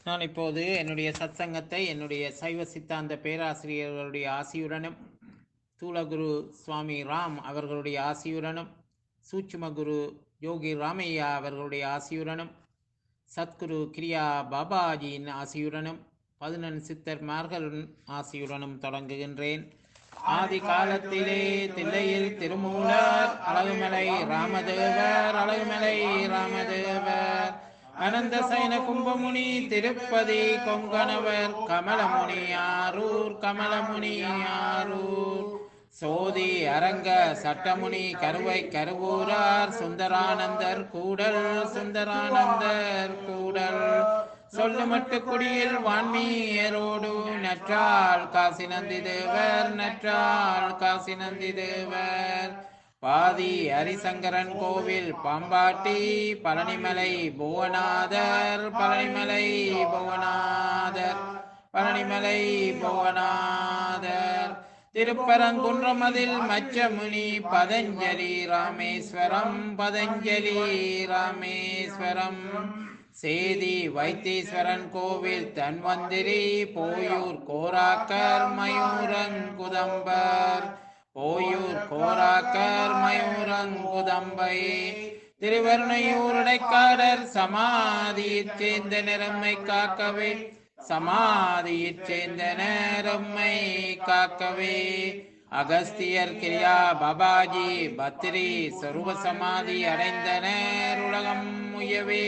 நான் இப்போது என்னுடைய சத்சங்கத்தை என்னுடைய சைவ சித்தாந்த பேராசிரியர்களுடைய ஆசியுடனும் தூளகுரு சுவாமி ராம் அவர்களுடைய ஆசியுடனும் சூட்சும குரு யோகி ராமையா அவர்களுடைய ஆசியுடனும் சத்குரு கிரியா பாபாஜியின் ஆசியுடனும் பதினெண் சித்தர்மார்களின் ஆசியுடனும் தொடங்குகின்றேன் ஆதி காலத்திலே தில்லையில் திருமூலர் அழகுமலை ராமதேவர் அழகுமலை ராமதேவர் அனந்த சைன கும்பமுனி திருப்பதி கொங்கணவர் கமலமுனி ஆரூர் கமலமுனி ஆரூர் சோதி அரங்க சட்டமுனி கருவை கருவூரார் சுந்தரானந்தர் கூடல் சுந்தரானந்தர் கூடல் சொல்லுமட்டு குடியில் வான்மீயரோடு நற்றால் காசி நந்தி தேவர் நற்றால் காசி நந்தி தேவர் பாதி ஹரிசங்கரன் கோவில் பாம்பாட்டி பழனிமலை புவனாதர் பழனிமலை புவனாதர் பழனிமலை புவனாதர் திருப்பரங்குன்றமதில் மச்சமுனி பதஞ்சலி ராமேஸ்வரம் பதஞ்சலி ராமேஸ்வரம் சேதி வைத்தீஸ்வரன் கோவில் தன்வந்திரி போயூர் கோராக்கர் மயூரங்குதம்பர் போயூர் கோராக்கர் மயூரங்குதம்பை திருவருணையூர் இடைக்காடர் சமாதியைச் சேர்ந்த நிறம்மை காக்கவே சமாதியைச் சேர்ந்த நேரம்மை காக்கவே அகஸ்தியர் கிரியா பாபாஜி பத்ரி சொருப சமாதி அடைந்தனர் உலகம் முயவே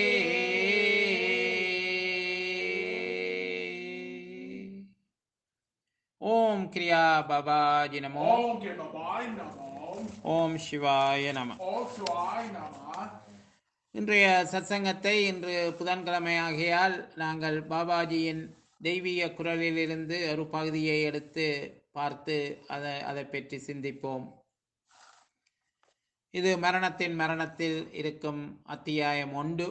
ஓம் கிரியா பாபாஜி நமோ Om Gimabay Namo. ஓம் சிவாய நம Om Shivay Nama. இன்றைய சத்சங்கத்தை இன்று புதன்கிழமை ஆகையால் நாங்கள் பாபாஜியின் தெய்வீக குரலிலிருந்து ஒரு பகுதியை எடுத்து பார்த்து அதை அதை பற்றி சிந்திப்போம் இது மரணத்தின் மரணத்தில் இருக்கும் அத்தியாயம் ஒன்று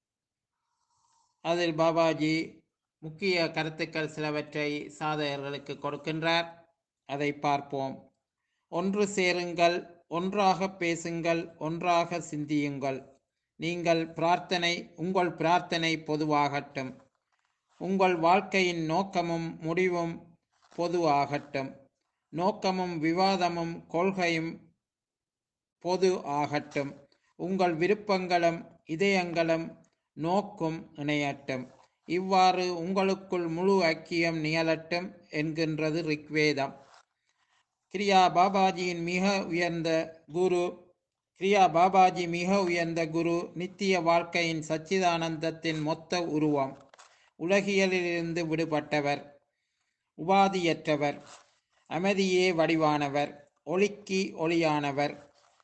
அதில் பாபாஜி முக்கிய கருத்துக்கள் சிலவற்றை சாதகர்களுக்கு கொடுக்கின்றார் அதை பார்ப்போம் ஒன்று சேருங்கள் ஒன்றாக பேசுங்கள் ஒன்றாக சிந்தியுங்கள் நீங்கள் பிரார்த்தனை உங்கள் பிரார்த்தனை பொதுவாகட்டும் உங்கள் வாழ்க்கையின் நோக்கமும் முடிவும் பொது ஆகட்டும் நோக்கமும் விவாதமும் கொள்கையும் பொது ஆகட்டும் உங்கள் விருப்பங்களும் இதயங்களும் நோக்கும் இணையட்டும் இவ்வாறு உங்களுக்குள் முழு ஐக்கியம் நிகழட்டும் என்கின்றது ரிக்வேதம் கிரியா பாபாஜியின் மிக உயர்ந்த குரு கிரியா பாபாஜி மிக உயர்ந்த குரு நித்திய வாழ்க்கையின் சச்சிதானந்தத்தின் மொத்த உருவம் உலகியலிலிருந்து விடுபட்டவர் உபாதியற்றவர் அமைதியே வடிவானவர் ஒளிக்கு ஒளியானவர்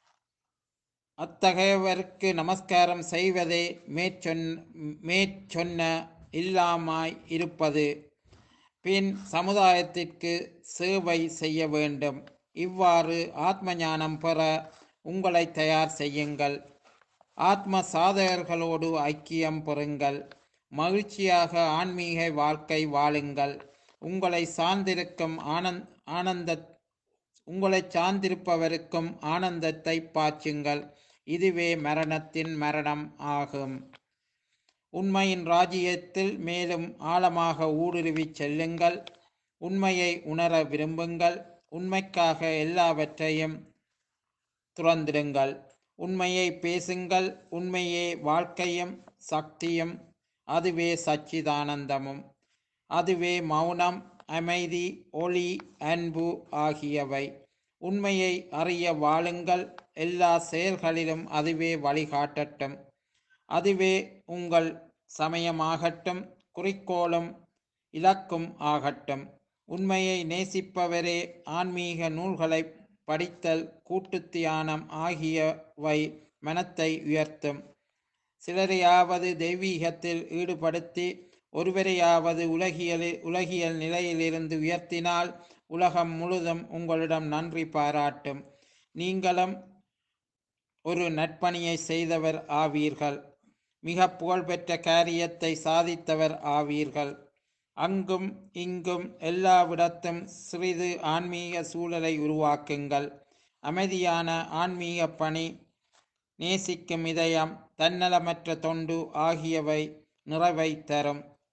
அத்தகையவருக்கு நமஸ்காரம் செய்வதே மேற்சொன் மேற்சொன்ன இல்லாமாய் இருப்பது பின் சமுதாயத்திற்கு சேவை செய்ய வேண்டும் இவ்வாறு ஆத்ம ஞானம் பெற உங்களை தயார் செய்யுங்கள் ஆத்ம சாதகர்களோடு ஐக்கியம் பெறுங்கள் மகிழ்ச்சியாக ஆன்மீக வாழ்க்கை வாழுங்கள் உங்களை சார்ந்திருக்கும் ஆனந்த் ஆனந்த உங்களை சார்ந்திருப்பவருக்கும் ஆனந்தத்தை பாய்ச்சுங்கள் இதுவே மரணத்தின் மரணம் ஆகும் உண்மையின் ராஜ்யத்தில் மேலும் ஆழமாக ஊடுருவிச் செல்லுங்கள் உண்மையை உணர விரும்புங்கள் உண்மைக்காக எல்லாவற்றையும் துறந்திடுங்கள் உண்மையை பேசுங்கள் உண்மையே வாழ்க்கையும் சக்தியும் அதுவே சச்சிதானந்தமும் அதுவே மௌனம் அமைதி ஒளி அன்பு ஆகியவை உண்மையை அறிய வாழுங்கள் எல்லா செயல்களிலும் அதுவே வழிகாட்டட்டும் அதுவே உங்கள் சமயமாகட்டும் குறிக்கோளும் இலக்கும் ஆகட்டும் உண்மையை நேசிப்பவரே ஆன்மீக நூல்களை படித்தல் கூட்டு தியானம் ஆகியவை மனத்தை உயர்த்தும் சிலரையாவது தெய்வீகத்தில் ஈடுபடுத்தி ஒருவரையாவது உலகியலில் உலகியல் நிலையிலிருந்து உயர்த்தினால் உலகம் முழுதும் உங்களிடம் நன்றி பாராட்டும் நீங்களும் ஒரு நற்பணியை செய்தவர் ஆவீர்கள் மிக புகழ்பெற்ற காரியத்தை சாதித்தவர் ஆவீர்கள் அங்கும் இங்கும் எல்லாவிடத்தும் சிறிது ஆன்மீக சூழலை உருவாக்குங்கள் அமைதியான ஆன்மீக பணி நேசிக்கும் இதயம் தன்னலமற்ற தொண்டு ஆகியவை நிறைவை தரும்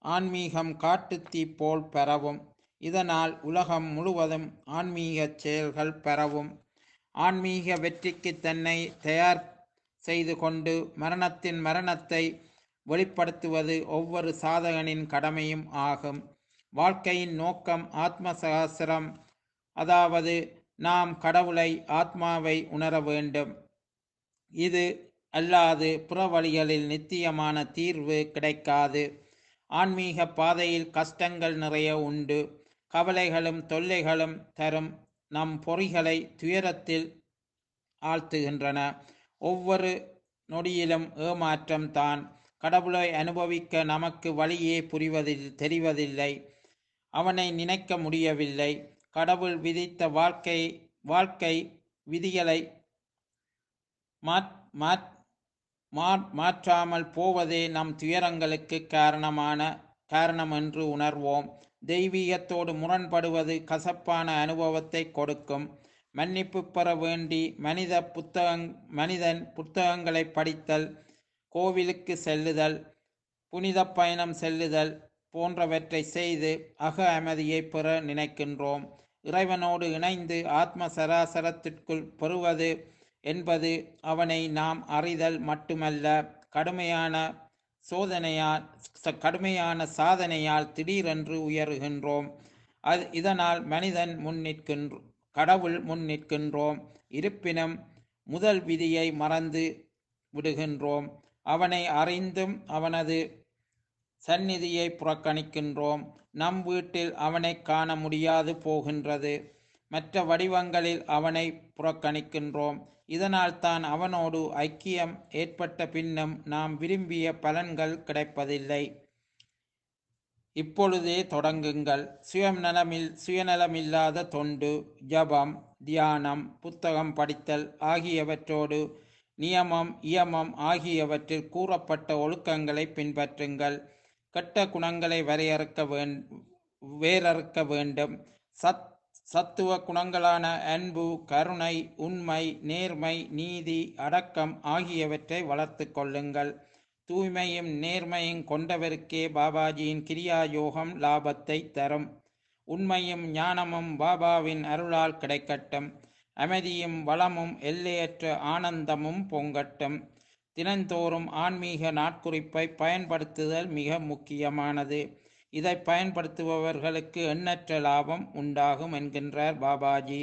ஆன்மீகம் காட்டுத்தீ போல் பரவும் இதனால் உலகம் முழுவதும் ஆன்மீக செயல்கள் பரவும் ஆன்மீக வெற்றிக்கு தன்னை தயார் செய்து கொண்டு மரணத்தின் மரணத்தை வெளிப்படுத்துவது ஒவ்வொரு சாதகனின் கடமையும் ஆகும் வாழ்க்கையின் நோக்கம் ஆத்ம சகசிரம் அதாவது நாம் கடவுளை ஆத்மாவை உணர வேண்டும் இது அல்லாது புற வழிகளில் நித்தியமான தீர்வு கிடைக்காது ஆன்மீக பாதையில் கஷ்டங்கள் நிறைய உண்டு கவலைகளும் தொல்லைகளும் தரும் நம் பொறிகளை துயரத்தில் ஆழ்த்துகின்றன ஒவ்வொரு நொடியிலும் ஏமாற்றம் தான் கடவுளை அனுபவிக்க நமக்கு வழியே புரிவதில் தெரிவதில்லை அவனை நினைக்க முடியவில்லை கடவுள் விதித்த வாழ்க்கை வாழ்க்கை விதிகளை மாற் மாற் மா- மாற்றாமல் போவதே நம் துயரங்களுக்கு காரணமான காரணம் என்று உணர்வோம் தெய்வீகத்தோடு முரண்படுவது கசப்பான அனுபவத்தை கொடுக்கும் மன்னிப்பு பெற வேண்டி மனித புத்தகங் மனிதன் புத்தகங்களை படித்தல் கோவிலுக்கு செல்லுதல் புனித பயணம் செல்லுதல் போன்றவற்றை செய்து அக அமைதியை பெற நினைக்கின்றோம் இறைவனோடு இணைந்து ஆத்ம சராசரத்திற்குள் பெறுவது என்பது அவனை நாம் அறிதல் மட்டுமல்ல கடுமையான சோதனையால் ச- கடுமையான சாதனையால் திடீரென்று உயருகின்றோம் அது இதனால் மனிதன் முன் நிற்கின்ற கடவுள் முன் நிற்கின்றோம் இருப்பினும் முதல் விதியை மறந்து விடுகின்றோம் அவனை அறிந்தும் அவனது சந்நிதியை புறக்கணிக்கின்றோம் நம் வீட்டில் அவனை காண முடியாது போகின்றது மற்ற வடிவங்களில் அவனை புறக்கணிக்கின்றோம் இதனால் தான் அவனோடு ஐக்கியம் ஏற்பட்ட பின்னும் நாம் விரும்பிய பலன்கள் கிடைப்பதில்லை இப்பொழுதே தொடங்குங்கள் சுயநலமில் சுயநலமில்லாத தொண்டு ஜபம் தியானம் புத்தகம் படித்தல் ஆகியவற்றோடு நியமம் இயமம் ஆகியவற்றில் கூறப்பட்ட ஒழுக்கங்களை பின்பற்றுங்கள் கெட்ட குணங்களை வரையறுக்க வேண் வேறறுக்க வேண்டும் சத் சத்துவ குணங்களான அன்பு கருணை உண்மை நேர்மை நீதி அடக்கம் ஆகியவற்றை வளர்த்து கொள்ளுங்கள் தூய்மையும் நேர்மையும் கொண்டவருக்கே பாபாஜியின் கிரியா யோகம் லாபத்தை தரும் உண்மையும் ஞானமும் பாபாவின் அருளால் கிடைக்கட்டும் அமைதியும் வளமும் எல்லையற்ற ஆனந்தமும் பொங்கட்டும் தினந்தோறும் ஆன்மீக நாட்குறிப்பை பயன்படுத்துதல் மிக முக்கியமானது இதை பயன்படுத்துபவர்களுக்கு எண்ணற்ற லாபம் உண்டாகும் என்கின்றார் பாபாஜி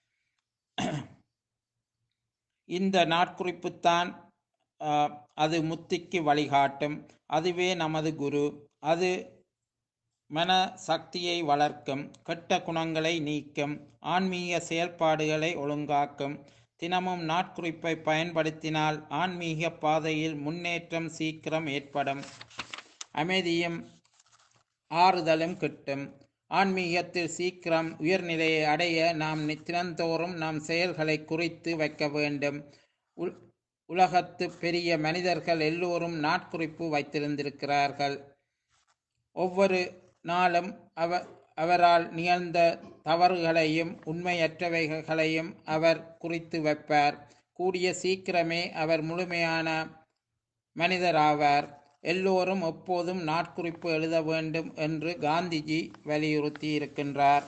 இந்த நாட்குறிப்புத்தான் ஆஹ், அது முத்திக்கு வழிகாட்டும் அதுவே நமது குரு அது மன சக்தியை வளர்க்கும் கெட்ட குணங்களை நீக்கும் ஆன்மீக செயல்பாடுகளை ஒழுங்காக்கும் தினமும் நாட்குறிப்பை பயன்படுத்தினால் ஆன்மீக பாதையில் முன்னேற்றம் சீக்கிரம் ஏற்படும் அமைதியும் ஆறுதலும் கிட்டும் ஆன்மீகத்தில் சீக்கிரம் உயர்நிலையை அடைய நாம் நி- தினந்தோறும் நம் செயல்களை குறித்து வைக்க வேண்டும் உல்- உலகத்து பெரிய மனிதர்கள் எல்லோரும் நாட்குறிப்பு வைத்திருந்திருக்கிறார்கள் ஒவ்வொரு நாளும் அவ அவரால் நிகழ்ந்த தவறுகளையும் உண்மையற்றவைகளையும் அவர் குறித்து வைப்பார் கூடிய சீக்கிரமே அவர் முழுமையான மனிதராவார் எல்லோரும் எப்போதும் நாட்குறிப்பு எழுத வேண்டும் என்று காந்திஜி வலியுறுத்தி இருக்கின்றார்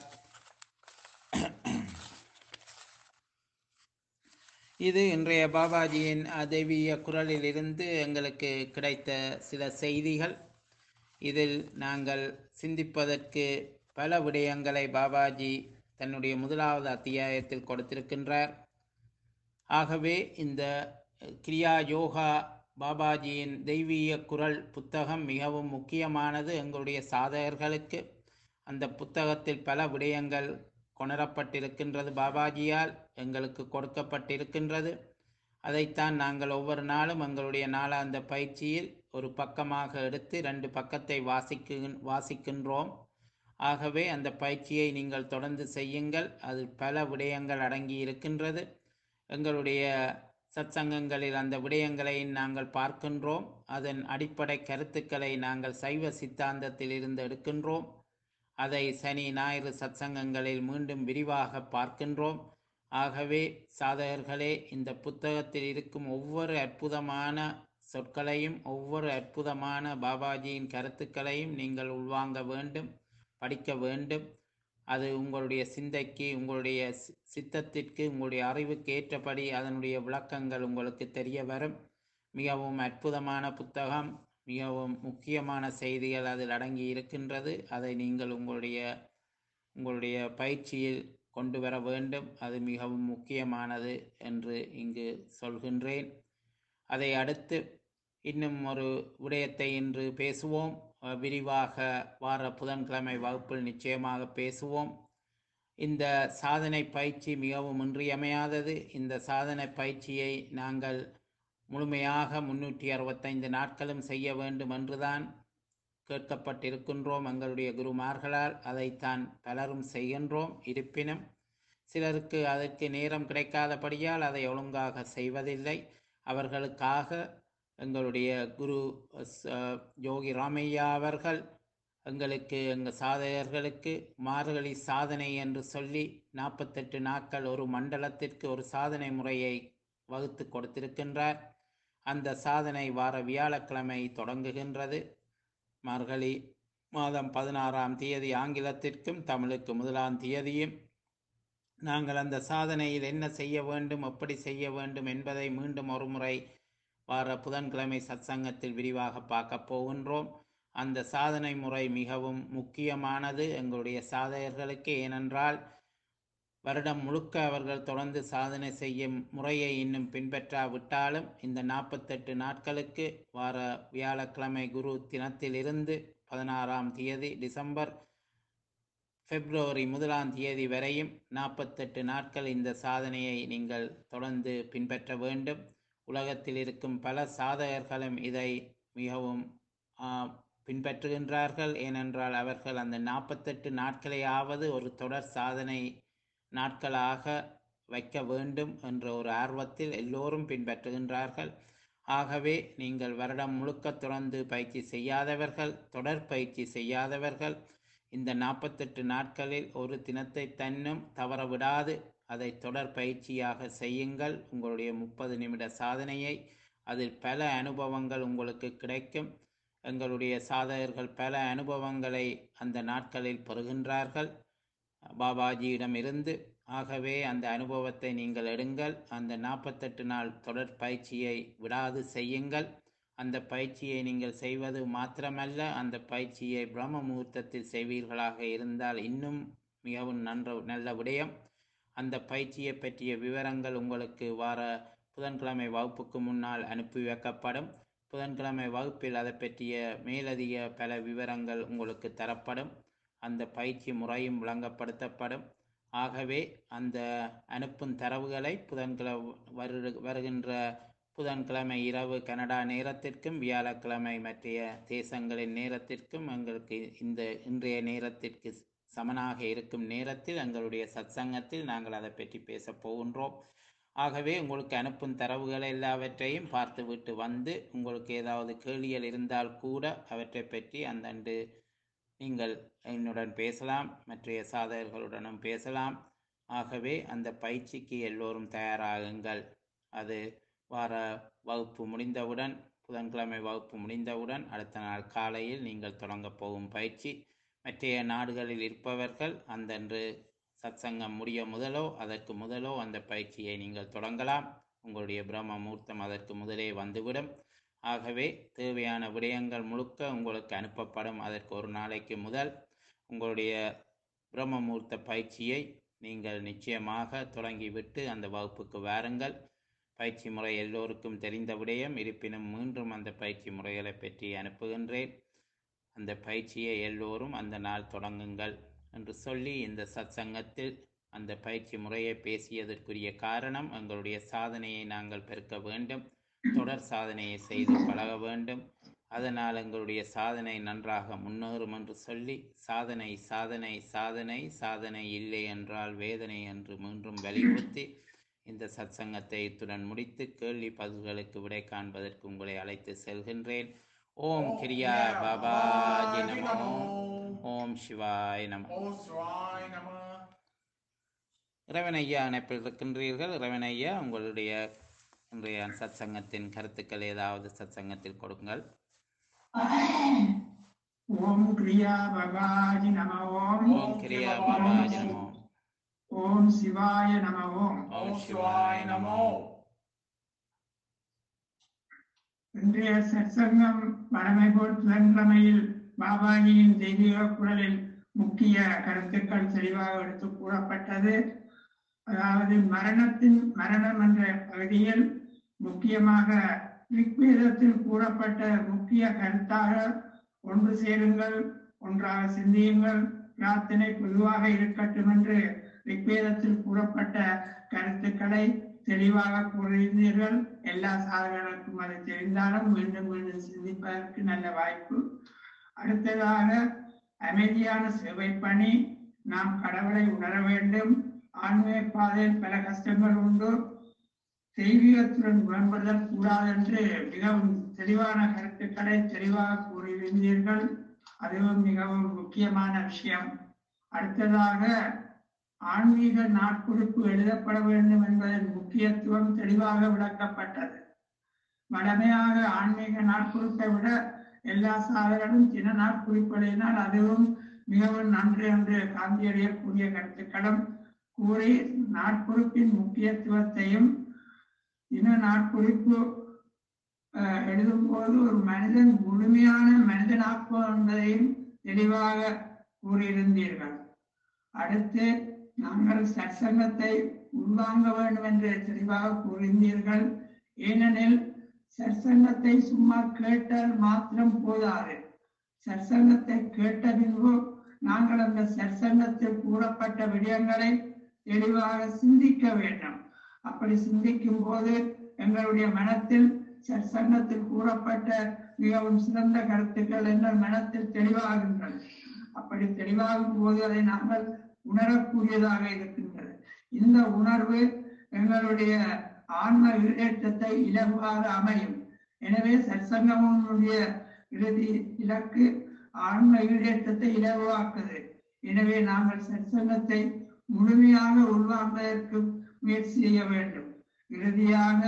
இது இன்றைய பாபாஜியின் அஹ், தெய்வீக குரலிலிருந்து எங்களுக்கு கிடைத்த சில செய்திகள் இதில் நாங்கள் சிந்திப்பதற்கு பல விடயங்களை பாபாஜி தன்னுடைய முதலாவது அத்தியாயத்தில் கொடுத்திருக்கின்றார் ஆகவே இந்த அஹ், கிரியா யோகா பாபாஜியின் தெய்வீக குரல் புத்தகம் மிகவும் முக்கியமானது எங்களுடைய சாதகர்களுக்கு அந்த புத்தகத்தில் பல விடயங்கள் கொணரப்பட்டிருக்கின்றது பாபாஜியால் எங்களுக்கு கொடுக்கப்பட்டிருக்கின்றது அதைத்தான் நாங்கள் ஒவ்வொரு நாளும் எங்களுடைய நாளாந்த பயிற்சியில் ஒரு பக்கமாக எடுத்து ரெண்டு பக்கத்தை வாசிக்கு வாசிக்கின்றோம் ஆகவே அந்த பயிற்சியை நீங்கள் தொடர்ந்து செய்யுங்கள் அதில் பல விடயங்கள் அடங்கி இருக்கின்றது எங்களுடைய சத்சங்கங்களில் அந்த விடயங்களை நாங்கள் பார்க்கின்றோம் அதன் அடிப்படை கருத்துக்களை நாங்கள் சைவ சித்தாந்தத்தில் இருந்து எடுக்கின்றோம் அதை சனி ஞாயிறு சத்சங்கங்களில் மீண்டும் விரிவாக பார்க்கின்றோம் ஆகவே சாதகர்களே இந்த புத்தகத்தில் இருக்கும் ஒவ்வொரு அற்புதமான சொற்களையும் ஒவ்வொரு அற்புதமான பாபாஜியின் கருத்துக்களையும் நீங்கள் உள்வாங்க வேண்டும் படிக்க வேண்டும் அது உங்களுடைய சிந்தைக்கு உங்களுடைய சி- சித்தத்திற்கு உங்களுடைய அறிவுக்கு ஏற்றபடி அதனுடைய விளக்கங்கள் உங்களுக்கு தெரிய வரும் மிகவும் அற்புதமான புத்தகம் மிகவும் முக்கியமான செய்திகள் அதில் அடங்கி இருக்கின்றது அதை நீங்கள் உங்களுடைய உங்களுடைய பயிற்சியில் கொண்டு வர வேண்டும் அது மிகவும் முக்கியமானது என்று இங்கு சொல்கின்றேன் அதை அடுத்து இன்னும் ஒரு விடயத்தை இன்று பேசுவோம் அஹ் விரிவாக வார புதன்கிழமை வகுப்பில் நிச்சயமாக பேசுவோம் இந்த சாதனை பயிற்சி மிகவும் இன்றியமையாதது இந்த சாதனை பயிற்சியை நாங்கள் முழுமையாக முன்னூற்றி அறுபத்தைந்து நாட்களும் செய்ய வேண்டும் என்றுதான் கேட்கப்பட்டிருக்கின்றோம் எங்களுடைய குருமார்களால் அதைத்தான் பலரும் செய்கின்றோம் இருப்பினும் சிலருக்கு அதற்கு நேரம் கிடைக்காதபடியால் அதை ஒழுங்காக செய்வதில்லை அவர்களுக்காக எங்களுடைய குரு ச- யோகி ராமையா அவர்கள் எங்களுக்கு எங்கள் சாதகர்களுக்கு மார்கழி சாதனை என்று சொல்லி நாற்பத்தெட்டு நாட்கள் ஒரு மண்டலத்திற்கு ஒரு சாதனை முறையை வகுத்து கொடுத்திருக்கின்றார் அந்த சாதனை வார வியாழக்கிழமை தொடங்குகின்றது மார்கழி மாதம் பதினாறாம் தேதி ஆங்கிலத்திற்கும் தமிழுக்கு முதலாம் தேதியும் நாங்கள் அந்த சாதனையில் என்ன செய்ய வேண்டும் எப்படி செய்ய வேண்டும் என்பதை மீண்டும் ஒரு முறை வார புதன்கிழமை சத்சங்கத்தில் விரிவாக பார்க்க போகின்றோம் அந்த சாதனை முறை மிகவும் முக்கியமானது எங்களுடைய சாதகர்களுக்கு ஏனென்றால் வருடம் முழுக்க அவர்கள் தொடர்ந்து சாதனை செய்யும் முறையை இன்னும் பின்பற்றாவிட்டாலும் இந்த நாற்பத்தெட்டு நாட்களுக்கு வார வியாழக்கிழமை குரு தினத்திலிருந்து பதினாறாம் தேதி டிசம்பர் பிப்ரவரி முதலாம் தேதி வரையும் நாற்பத்தெட்டு நாட்கள் இந்த சாதனையை நீங்கள் தொடர்ந்து பின்பற்ற வேண்டும் உலகத்தில் இருக்கும் பல சாதகர்களும் இதை மிகவும் ஆ, பின்பற்றுகின்றார்கள் ஏனென்றால் அவர்கள் அந்த நாற்பத்தெட்டு நாட்களையாவது ஒரு தொடர் சாதனை நாட்களாக வைக்க வேண்டும் என்ற ஒரு ஆர்வத்தில் எல்லோரும் பின்பற்றுகின்றார்கள் ஆகவே நீங்கள் வருடம் முழுக்க தொடர்ந்து பயிற்சி செய்யாதவர்கள் தொடர் பயிற்சி செய்யாதவர்கள் இந்த நாற்பத்தெட்டு நாட்களில் ஒரு தினத்தை தன்னும் தவற விடாது அதை தொடர் பயிற்சியாக செய்யுங்கள் உங்களுடைய முப்பது நிமிட சாதனையை அதில் பல அனுபவங்கள் உங்களுக்கு கிடைக்கும் எங்களுடைய சாதகர்கள் பல அனுபவங்களை அந்த நாட்களில் பெறுகின்றார்கள் பாபாஜியிடமிருந்து ஆகவே அந்த அனுபவத்தை நீங்கள் எடுங்கள் அந்த நாற்பத்தெட்டு நாள் தொடர் பயிற்சியை விடாது செய்யுங்கள் அந்த பயிற்சியை நீங்கள் செய்வது மாத்திரமல்ல அந்த பயிற்சியை பிரம்ம முகூர்த்தத்தில் செய்வீர்களாக இருந்தால் இன்னும் மிகவும் நன்ற நல்ல விடயம் அந்த பயிற்சியை பற்றிய விவரங்கள் உங்களுக்கு வார புதன்கிழமை வகுப்புக்கு முன்னால் அனுப்பி வைக்கப்படும் புதன்கிழமை வகுப்பில் அதை பற்றிய மேலதிக பல விவரங்கள் உங்களுக்கு தரப்படும் அந்த பயிற்சி முறையும் விளங்கப்படுத்தப்படும் ஆகவே அந்த அனுப்பும் தரவுகளை புதன்கிழமை வரு வருகின்ற புதன்கிழமை இரவு கனடா நேரத்திற்கும் வியாழக்கிழமை மற்றைய தேசங்களின் நேரத்திற்கும் எங்களுக்கு இந்த இன்றைய நேரத்திற்கு சமனாக இருக்கும் நேரத்தில் எங்களுடைய சத்சங்கத்தில் நாங்கள் அதை பற்றி பேசப் போகின்றோம் ஆகவே உங்களுக்கு அனுப்பும் தரவுகள் எல்லாவற்றையும் பார்த்துவிட்டு வந்து உங்களுக்கு ஏதாவது கேள்விகள் இருந்தால் கூட அவற்றை பற்றி அந்தண்டு நீங்கள் என்னுடன் பேசலாம் மற்றைய சாதகர்களுடனும் பேசலாம் ஆகவே அந்த பயிற்சிக்கு எல்லோரும் தயாராகுங்கள் அது வார வகுப்பு முடிந்தவுடன் புதன்கிழமை வகுப்பு முடிந்தவுடன் அடுத்த நாள் காலையில் நீங்கள் தொடங்கப் போகும் பயிற்சி மற்றைய நாடுகளில் இருப்பவர்கள் அந்தன்று சத்சங்கம் முடிய முதலோ அதற்கு முதலோ அந்த பயிற்சியை நீங்கள் தொடங்கலாம் உங்களுடைய பிரம்ம முகூர்த்தம் அதற்கு முதலே வந்துவிடும் ஆகவே தேவையான விடயங்கள் முழுக்க உங்களுக்கு அனுப்பப்படும் அதற்கு ஒரு நாளைக்கு முதல் உங்களுடைய பிரம்ம முகூர்த்த பயிற்சியை நீங்கள் நிச்சயமாக தொடங்கிவிட்டு அந்த வகுப்புக்கு வாருங்கள் பயிற்சி முறை எல்லோருக்கும் தெரிந்த விடயம் இருப்பினும் மீண்டும் அந்த பயிற்சி முறைகளை பற்றி அனுப்புகின்றேன் அந்த பயிற்சியை எல்லோரும் அந்த நாள் தொடங்குங்கள் என்று சொல்லி இந்த சத்சங்கத்தில் அந்த பயிற்சி முறையை பேசியதற்குரிய காரணம் எங்களுடைய சாதனையை நாங்கள் பெருக்க வேண்டும் தொடர் சாதனையை செய்து பழக வேண்டும் அதனால் எங்களுடைய சாதனை நன்றாக முன்னேறும் என்று சொல்லி சாதனை சாதனை சாதனை சாதனை இல்லை என்றால் வேதனை என்று மீண்டும் வலியுறுத்தி இந்த சத்சங்கத்தை இத்துடன் முடித்து கேள்வி பதில்களுக்கு விடை காண்பதற்கு உங்களை அழைத்து செல்கின்றேன் ஓம் கிரியா பாபாஜி நமோ ஓம் சிவாய் நமோ ஓம் சிவாய் நம இறைவன் ஐயா அணைப்பில் இருக்கின்றீர்கள் இறைவன் ஐயா உங்களுடைய இன்றைய சத் சங்கத்தின் கருத்துக்கள் ஏதாவது சத் சங்கத்தில் கொடுங்கள் ஓம் கிரியா பவாஜி நம ஓம் ஓம் கிரியா பாபாஜி நமோ ஓம் சிவாய நம ஓம் ஓம் சிவாய நமோ இன்றைய சற்சங்கம் வழமை போல் புதன்கிழமையில் பாபாஜியின் தெய்வீக குரலில் முக்கிய கருத்துக்கள் தெளிவாக எடுத்து கூறப்பட்டது அதாவது மரணத்தின் மரணம் என்ற பகுதியில் முக்கியமாக ரிக்வேதத்தில் கூறப்பட்ட முக்கிய கருத்தாக ஒன்று சேருங்கள் ஒன்றாக சிந்தியுங்கள் பிரார்த்தனை பொதுவாக இருக்கட்டும் என்று ரிக்வேதத்தில் கூறப்பட்ட கருத்துக்களை தெளிவாக கூறியிருந்தீர்கள் எல்லா சாதகர்களுக்கும் அது தெரிந்தாலும் மீண்டும் மீண்டும் சிந்திப்பதற்கு நல்ல வாய்ப்பு அடுத்ததாக அமைதியான சேவை பணி நாம் கடவுளை உணர வேண்டும் ஆன்மீக பாதையில் பல கஷ்டங்கள் உண்டு தெய்வீகத்துடன் முரண்படுதல் கூடாது என்று மிகவும் தெளிவான கருத்துக்களை தெளிவாக கூறியிருந்தீர்கள் அதுவும் மிகவும் முக்கியமான விஷயம் அடுத்ததாக ஆன்மீக நாட்குறிப்பு எழுதப்பட வேண்டும் என்பதன் முக்கியத்துவம் தெளிவாக விளக்கப்பட்டது வடமையாக ஆன்மீக நாட்குறிப்பை விட எல்லா சாதகரும் தின நாட்குறிப்பு எழுதினால் அதுவும் மிகவும் நன்று என்று காந்தியடையக்கூடிய கருத்துக்களும் கூறி நாட்குறிப்பின் முக்கியத்துவத்தையும் தின நாட்குறிப்பு அஹ், எழுதும் போது ஒரு மனிதன் முழுமையான மனிதனாக்குவோம் என்பதையும் தெளிவாக கூறியிருந்தீர்கள் அடுத்து நாங்கள் சற்சங்கத்தை உள்வாங்க வேண்டும் என்று தெளிவாக கூறியிருந்தீர்கள் ஏனெனில் சற்சங்கத்தை சும்மா கேட்டால் மாத்திரம் போதாது சற்சங்கத்தை கேட்ட பின்பு நாங்கள் அந்த சற்சங்கத்தில் கூறப்பட்ட விடயங்களை தெளிவாக சிந்திக்க வேண்டும் அப்படி சிந்திக்கும் போது எங்களுடைய மனத்தில் சற்சங்கத்தில் கூறப்பட்ட மிகவும் சிறந்த கருத்துக்கள் எங்கள் மனத்தில் தெளிவாகின்றன அப்படி தெளிவாகும் போது அதை நாங்கள் உணரக்கூடியதாக இருக்கின்றது இந்த உணர்வு எங்களுடைய ஆன்ம ஈடேற்றத்தை இலகுவாக அமையும் எனவே சற்சங்கமுடைய இறுதி இலக்கு ஆன்ம ஈடேற்றத்தை இலகுவாக்குது எனவே நாங்கள் சற்சங்கத்தை முழுமையாக உள்வாங்குவதற்கு முயற்சி செய்ய வேண்டும் இறுதியாக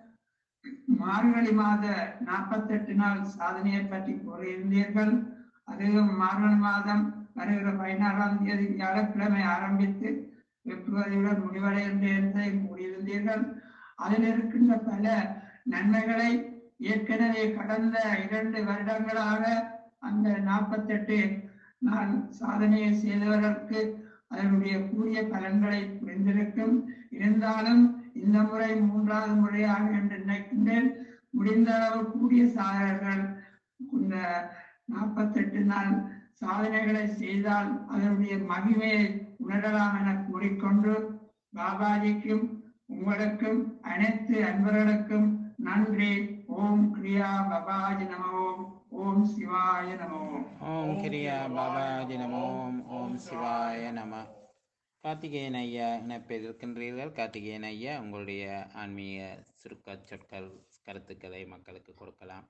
மார்கழி மாத நாற்பத்தெட்டு நாள் சாதனையை பற்றி கூறியிருந்தீர்கள் அதுவும் மார்கழி மாதம் வருகிற பதினாறாம் தேதி வியாழக்கிழமை ஆரம்பித்து பிப்ரவரியுடன் முடிவடைகின்ற என்பதை கூறியிருந்தீர்கள் அதில் இருக்கின்ற பல நன்மைகளை ஏற்கனவே கடந்த இரண்டு வருடங்களாக அந்த நாற்பத்தெட்டு நாள் சாதனையை செய்தவர்களுக்கு அதனுடைய கூடிய பலன்களை புரிந்திருக்கும் இருந்தாலும் இந்த முறை மூன்றாவது முறையாக என்று நினைக்கின்றேன் முடிந்த அளவு கூடிய சாதகர்கள் இந்த நாற்பத்தெட்டு நாள் சாதனைகளை செய்தால் அதனுடைய மகிமையை உணரலாம் என கூறிக்கொண்டு பாபாஜிக்கும் உங்களுக்கும் அனைத்து அன்பர்களுக்கும் நன்றி ஓம் கிரியா பாபாஜி நம ஓம் ஓம் சிவாய நம ஓம் ஓம் கிரியா பாபாஜி நமோ ஓம் ஓம் சிவாய நம கார்த்திகேயன் ஐயா இணைப்பில் இருக்கின்றீர்கள் கார்த்திகேயன் ஐயா உங்களுடைய ஆன்மீக சுருக்க சொற்கள் கருத்துக்களை மக்களுக்கு கொடுக்கலாம்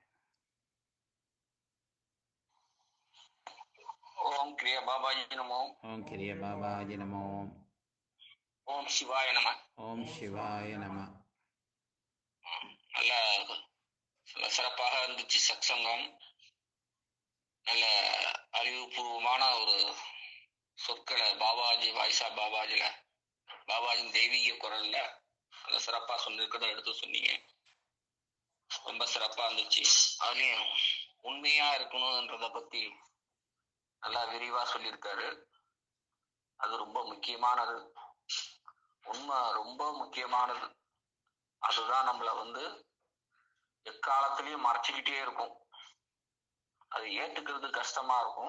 ஓம் கிரியா பாபாஜி நமோ ஓம் கிரிய பாபாஜி நமோ ஓம் ஓம் சிவாய நம ஓம் சிவாய நம நல்ல நல்ல சிறப்பாக இருந்துச்சு சத்சங்கம் நல்ல அறிவுபூர்வமான ஒரு சொற்களை பாபாஜி வாய்ஸா பாபாஜில பாபாஜியின் தெய்வீக குரல்ல நல்ல சிறப்பா சொல்லியிருக்கிறத எடுத்து சொன்னீங்க ரொம்ப சிறப்பா இருந்துச்சு அதுலயும் உண்மையா இருக்கணும்ன்றத பத்தி நல்லா விரிவா சொல்லியிருக்காரு அது ரொம்ப முக்கியமானது உண்மை ரொம்ப முக்கியமானது அதுதான் நம்மள வந்து எக்காலத்திலயும் மறைச்சுக்கிட்டே இருக்கும் அது ஏத்துக்கிறது கஷ்டமா இருக்கும்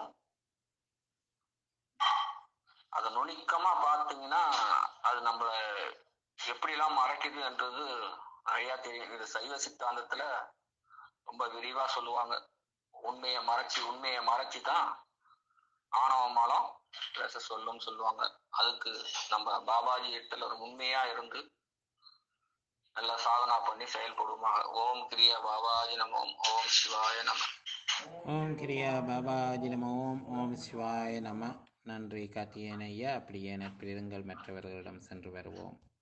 அதை நுணுக்கமா பார்த்தீங்கன்னா அது நம்மள எப்படிலாம் மறைக்குதுன்றது நிறைய தெரியும் இது சைவ சித்தாந்தத்துல ரொம்ப விரிவா சொல்லுவாங்க உண்மையை மறைச்சு உண்மையை மறைச்சு தான் ஆணவ மலம் பேச சொல்லும் சொல்லுவாங்க அதுக்கு நம்ம பாபாஜி இடத்துல ஒரு உண்மையா இருந்து நல்ல சாதனா பண்ணி செயல்படுமா ஓம் கிரியா பாபாஜி நம ஓம் ஓம் சிவாய நம ஓம் கிரியா பாபாஜி நம ஓம் ஓம் சிவாய நம நன்றி கார்த்திகேயன் ஐயா அப்படியே நட்பிருங்கள் மற்றவர்களிடம் சென்று வருவோம்